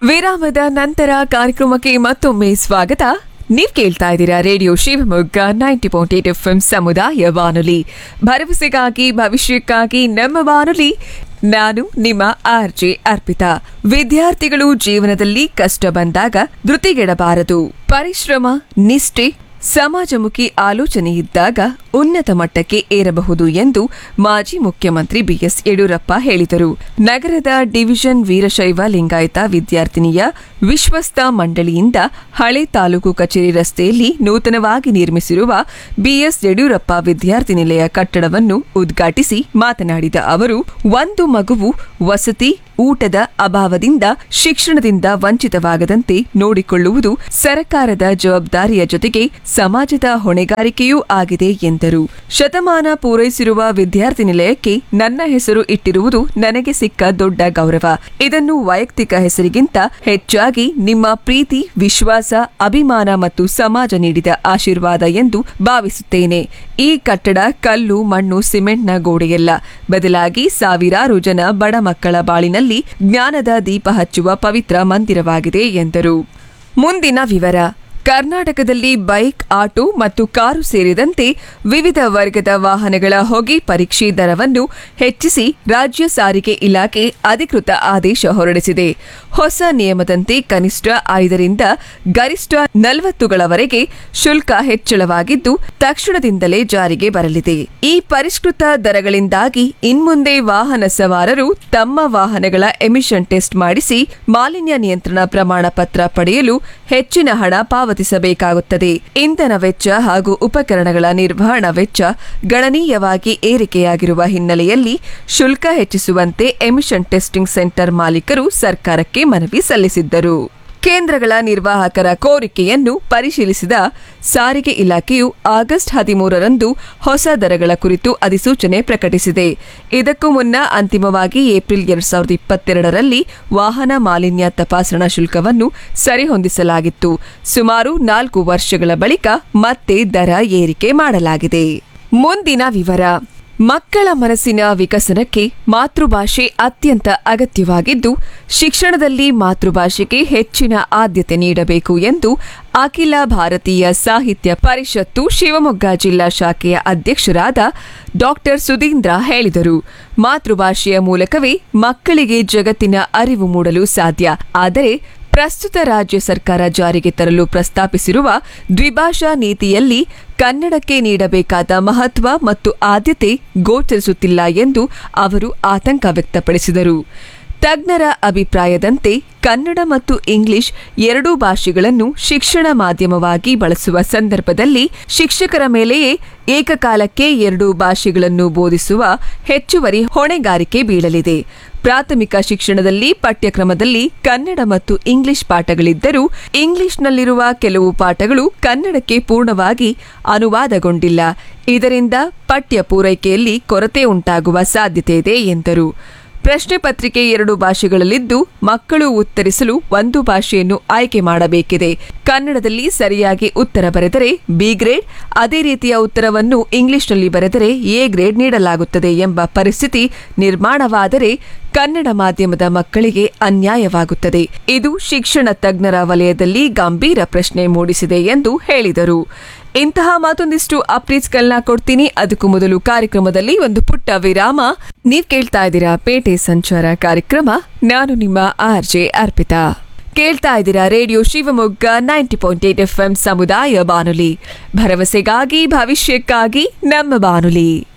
ವಿರಾಮದ ನಂತರ ಕಾರ್ಯಕ್ರಮಕ್ಕೆ ಮತ್ತೊಮ್ಮೆ ಸ್ವಾಗತ ನೀವ್ ಕೇಳ್ತಾ ಇದ್ದೀರಾ radio Shivamogga ninety point eight F M ಸಮುದಾಯ ಬಾನುಲಿ ಭರವಸೆಗಾಗಿ ಭವಿಷ್ಯಕ್ಕಾಗಿ ನಮ್ಮ ಬಾನುಲಿ ನಾನು ನಿಮ್ಮ ಆರ್ ಜೆ ಅರ್ಪಿತಾ ವಿದ್ಯಾರ್ಥಿಗಳು ಜೀವನದಲ್ಲಿ ಕಷ್ಟ ಬಂದಾಗ ಧೃತಿಗೆಡಬಾರದು ಪರಿಶ್ರಮ ನಿಷ್ಠೆ ಸಮಾಜಮುಖಿ ಆಲೋಚನೆ ಇದ್ದಾಗ ಉನ್ನತ ಮಟ್ಟಕ್ಕೆ ಏರಬಹುದು ಎಂದು ಮಾಜಿ ಮುಖ್ಯಮಂತ್ರಿ ಬಿಎಸ್ ಯಡಿಯೂರಪ್ಪ ಹೇಳಿದರು ನಗರದ ಡಿವಿಷನ್ ವೀರಶೈವ ಲಿಂಗಾಯತ ವಿದ್ಯಾರ್ಥಿನಿಯ ವಿಶ್ವಸ್ತ ಮಂಡಳಿಯಿಂದ ಹಳೆ ತಾಲೂಕು ಕಚೇರಿ ರಸ್ತೆಯಲ್ಲಿ ನೂತನವಾಗಿ ನಿರ್ಮಿಸಿರುವ ಬಿಎಸ್ ಯಡಿಯೂರಪ್ಪ ವಿದ್ಯಾರ್ಥಿ ನಿಲಯ ಕಟ್ಟಡವನ್ನು ಉದ್ಘಾಟಿಸಿ ಮಾತನಾಡಿದ ಅವರು ಒಂದು ಮಗುವು ವಸತಿ ಊಟದ ಅಭಾವದಿಂದ ಶಿಕ್ಷಣದಿಂದ ವಂಚಿತವಾಗದಂತೆ ನೋಡಿಕೊಳ್ಳುವುದು ಸರ್ಕಾರದ ಜವಾಬ್ದಾರಿಯ ಜೊತೆಗೆ ಸಮಾಜದ ಹೊಣೆಗಾರಿಕೆಯೂ ಆಗಿದೆ ಎಂದರು ಶತಮಾನ ಪೂರೈಸಿರುವ ವಿದ್ಯಾರ್ಥಿ ನಿಲಯಕ್ಕೆ ನನ್ನ ಹೆಸರು ಇಟ್ಟಿರುವುದು ನನಗೆ ಸಿಕ್ಕ ದೊಡ್ಡ ಗೌರವ ಇದನ್ನು ವೈಯಕ್ತಿಕ ಹೆಸರಿಗಿಂತ ಹೆಚ್ಚಾಗಿ ನಿಮ್ಮ ಪ್ರೀತಿ ವಿಶ್ವಾಸ ಅಭಿಮಾನ ಮತ್ತು ಸಮಾಜ ನೀಡಿದ ಆಶೀರ್ವಾದ ಎಂದು ಭಾವಿಸುತ್ತೇನೆ ಈ ಕಟ್ಟಡ ಕಲ್ಲು ಮಣ್ಣು ಸಿಮೆಂಟ್ನ ಗೋಡೆಯಲ್ಲ ಬದಲಾಗಿ ಸಾವಿರಾರು ಜನ ಬಡ ಮಕ್ಕಳ ಬಾಳಿನಲ್ಲಿ ಜ್ಞಾನದ ದೀಪ ಹಚ್ಚುವ ಪವಿತ್ರ ಮಂದಿರವಾಗಿದೆ ಎಂದರು ಮುಂದಿನ ವಿವರ ಕರ್ನಾಟಕದಲ್ಲಿ ಬೈಕ್ ಆಟೋ ಮತ್ತು ಕಾರು ಸೇರಿದಂತೆ ವಿವಿಧ ವರ್ಗದ ವಾಹನಗಳ ಹೊಗೆ ಪರೀಕ್ಷೆ ದರವನ್ನು ಹೆಚ್ಚಿಸಿ ರಾಜ್ಯ ಸಾರಿಗೆ ಇಲಾಖೆ ಅಧಿಕೃತ ಆದೇಶ ಹೊರಡಿಸಿದೆ ಹೊಸ ನಿಯಮದಂತೆ ಕನಿಷ್ಠ ಐದರಿಂದ ಗರಿಷ್ಠ ನಲವತ್ತುಗಳವರೆಗೆ ಶುಲ್ಕ ಹೆಚ್ಚಳವಾಗಿದ್ದು ತಕ್ಷಣದಿಂದಲೇ ಜಾರಿಗೆ ಬರಲಿದೆ ಈ ಪರಿಷ್ಕೃತ ದರಗಳಿಂದಾಗಿ ಇನ್ಮುಂದೆ ವಾಹನ ಸವಾರರು ತಮ್ಮ ವಾಹನಗಳ ಎಮಿಷನ್ ಟೆಸ್ಟ್ ಮಾಡಿಸಿ ಮಾಲಿನ್ಯ ನಿಯಂತ್ರಣ ಪ್ರಮಾಣ ಪತ್ರ ಪಡೆಯಲು ಹೆಚ್ಚಿನ ಹಣ ಪಾವತಿಸಬೇಕಾಗುತ್ತದೆ ಇಂಧನ ವೆಚ್ಚ ಹಾಗೂ ಉಪಕರಣಗಳ ನಿರ್ವಹಣಾ ವೆಚ್ಚ ಗಣನೀಯವಾಗಿ ಏರಿಕೆಯಾಗಿರುವ ಹಿನ್ನೆಲೆಯಲ್ಲಿ ಶುಲ್ಕ ಹೆಚ್ಚಿಸುವಂತೆ ಎಮಿಷನ್ ಟೆಸ್ಟಿಂಗ್ ಸೆಂಟರ್ ಮಾಲೀಕರು ಸರ್ಕಾರಕ್ಕೆ ಮನವಿ ಸಲ್ಲಿಸಿದ್ದರು ಕೇಂದ್ರಗಳ ನಿರ್ವಾಹಕರ ಕೋರಿಕೆಯನ್ನು ಪರಿಶೀಲಿಸಿದ ಸಾರಿಗೆ ಇಲಾಖೆಯು ಆಗಸ್ಟ್ ಹದಿಮೂರರಂದು ಹೊಸ ದರಗಳ ಕುರಿತು ಅಧಿಸೂಚನೆ ಪ್ರಕಟಿಸಿದೆ ಇದಕ್ಕೂ ಮುನ್ನ ಅಂತಿಮವಾಗಿ ಏಪ್ರಿಲ್ ಎರಡ್ ಸಾವಿರದ ಇಪ್ಪತ್ತೆರಡರಲ್ಲಿ ವಾಹನ ಮಾಲಿನ್ಯ ತಪಾಸಣಾ ಶುಲ್ಕವನ್ನು ಸರಿಹೊಂದಿಸಲಾಗಿತ್ತು ಸುಮಾರು ನಾಲ್ಕು ವರ್ಷಗಳ ಬಳಿಕ ಮತ್ತೆ ದರ ಏರಿಕೆ ಮಾಡಲಾಗಿದೆ ಮುಂದಿನ ವಿವರ ಮಕ್ಕಳ ಮನಸ್ಸಿನ ವಿಕಸನಕ್ಕೆ ಮಾತೃಭಾಷೆ ಅತ್ಯಂತ ಅಗತ್ಯವಾಗಿದ್ದು ಶಿಕ್ಷಣದಲ್ಲಿ ಮಾತೃಭಾಷೆಗೆ ಹೆಚ್ಚಿನ ಆದ್ಯತೆ ನೀಡಬೇಕು ಎಂದು ಅಖಿಲ ಭಾರತೀಯ ಸಾಹಿತ್ಯ ಪರಿಷತ್ತು ಶಿವಮೊಗ್ಗ ಜಿಲ್ಲಾ ಶಾಖೆಯ ಅಧ್ಯಕ್ಷರಾದ ಡಾಕ್ಟರ್ ಸುಧೀಂದ್ರ ಹೇಳಿದರು ಮಾತೃಭಾಷೆಯ ಮೂಲಕವೇ ಮಕ್ಕಳಿಗೆ ಜಗತ್ತಿನ ಅರಿವು ಮೂಡಲು ಸಾಧ್ಯ ಆದರೆ ಪ್ರಸ್ತುತ ರಾಜ್ಯ ಸರ್ಕಾರ ಜಾರಿಗೆ ತರಲು ಪ್ರಸ್ತಾಪಿಸಿರುವ ದ್ವಿಭಾಷಾ ನೀತಿಯಲ್ಲಿ ಕನ್ನಡಕ್ಕೆ ನೀಡಬೇಕಾದ ಮಹತ್ವ ಮತ್ತು ಆದ್ಯತೆ ಗೋಚರಿಸುತ್ತಿಲ್ಲ ಎಂದು ಅವರು ಆತಂಕ ವ್ಯಕ್ತಪಡಿಸಿದರು ತಜ್ಞರ ಅಭಿಪ್ರಾಯದಂತೆ ಕನ್ನಡ ಮತ್ತು ಇಂಗ್ಲಿಷ್ ಎರಡೂ ಭಾಷೆಗಳನ್ನು ಶಿಕ್ಷಣ ಮಾಧ್ಯಮವಾಗಿ ಬಳಸುವ ಸಂದರ್ಭದಲ್ಲಿ ಶಿಕ್ಷಕರ ಮೇಲೆಯೇ ಏಕಕಾಲಕ್ಕೆ ಎರಡೂ ಭಾಷೆಗಳನ್ನು ಬೋಧಿಸುವ ಹೆಚ್ಚುವರಿ ಹೊಣೆಗಾರಿಕೆ ಬೀಳಲಿದೆ ಪ್ರಾಥಮಿಕ ಶಿಕ್ಷಣದಲ್ಲಿ ಪಠ್ಯಕ್ರಮದಲ್ಲಿ ಕನ್ನಡ ಮತ್ತು ಇಂಗ್ಲಿಷ್ ಪಾಠಗಳಿದ್ದರೂ ಇಂಗ್ಲಿಷ್ನಲ್ಲಿರುವ ಕೆಲವು ಪಾಠಗಳು ಕನ್ನಡಕ್ಕೆ ಪೂರ್ಣವಾಗಿ ಅನುವಾದಗೊಂಡಿಲ್ಲ ಇದರಿಂದ ಪಠ್ಯ ಪೂರೈಕೆಯಲ್ಲಿ ಕೊರತೆ ಉಂಟಾಗುವ ಸಾಧ್ಯತೆ ಇದೆ ಎಂದರು ಪ್ರಶ್ನೆ ಪತ್ರಿಕೆ ಎರಡು ಭಾಷೆಗಳಲ್ಲಿದ್ದು ಮಕ್ಕಳು ಉತ್ತರಿಸಲು ಒಂದು ಭಾಷೆಯನ್ನು ಆಯ್ಕೆ ಮಾಡಬೇಕಿದೆ ಕನ್ನಡದಲ್ಲಿ ಸರಿಯಾಗಿ ಉತ್ತರ ಬರೆದರೆ ಬಿ ಗ್ರೇಡ್ ಅದೇ ರೀತಿಯ ಉತ್ತರವನ್ನು ಇಂಗ್ಲಿಷ್ನಲ್ಲಿ ಬರೆದರೆ ಎ ಗ್ರೇಡ್ ನೀಡಲಾಗುತ್ತದೆ ಎಂಬ ಪರಿಸ್ಥಿತಿ ನಿರ್ಮಾಣವಾದರೆ ಕನ್ನಡ ಮಾಧ್ಯಮದ ಮಕ್ಕಳಿಗೆ ಅನ್ಯಾಯವಾಗುತ್ತದೆ ಇದು ಶಿಕ್ಷಣ ತಜ್ಞರ ವಲಯದಲ್ಲಿ ಗಂಭೀರ ಪ್ರಶ್ನೆ ಮೂಡಿಸಿದೆ ಎಂದು ಹೇಳಿದರು ಇಂತಹ ಮತ್ತೊಂದಿಷ್ಟು ಅಪ್ಡೇಟ್ಸ್ಗಳನ್ನ ಕೊಡ್ತೀನಿ ಅದಕ್ಕೂ ಮೊದಲು ಕಾರ್ಯಕ್ರಮದಲ್ಲಿ ಒಂದು ಪುಟ್ಟ ವಿರಾಮ ನೀವ್ ಕೇಳ್ತಾ ಇದ್ದೀರಾ ಪೇಟೆ ಸಂಚಾರ ಕಾರ್ಯಕ್ರಮ ನಾನು ನಿಮ್ಮ ಆರ್ ಜೆ ಅರ್ಪಿತಾ ಕೇಳ್ತಾ ಇದ್ದೀರಾ radio Shivamogga ninety point eight F M ಸಮುದಾಯ ಬಾನುಲಿ ಭರವಸೆಗಾಗಿ ಭವಿಷ್ಯಕ್ಕಾಗಿ ನಮ್ಮ ಬಾನುಲಿ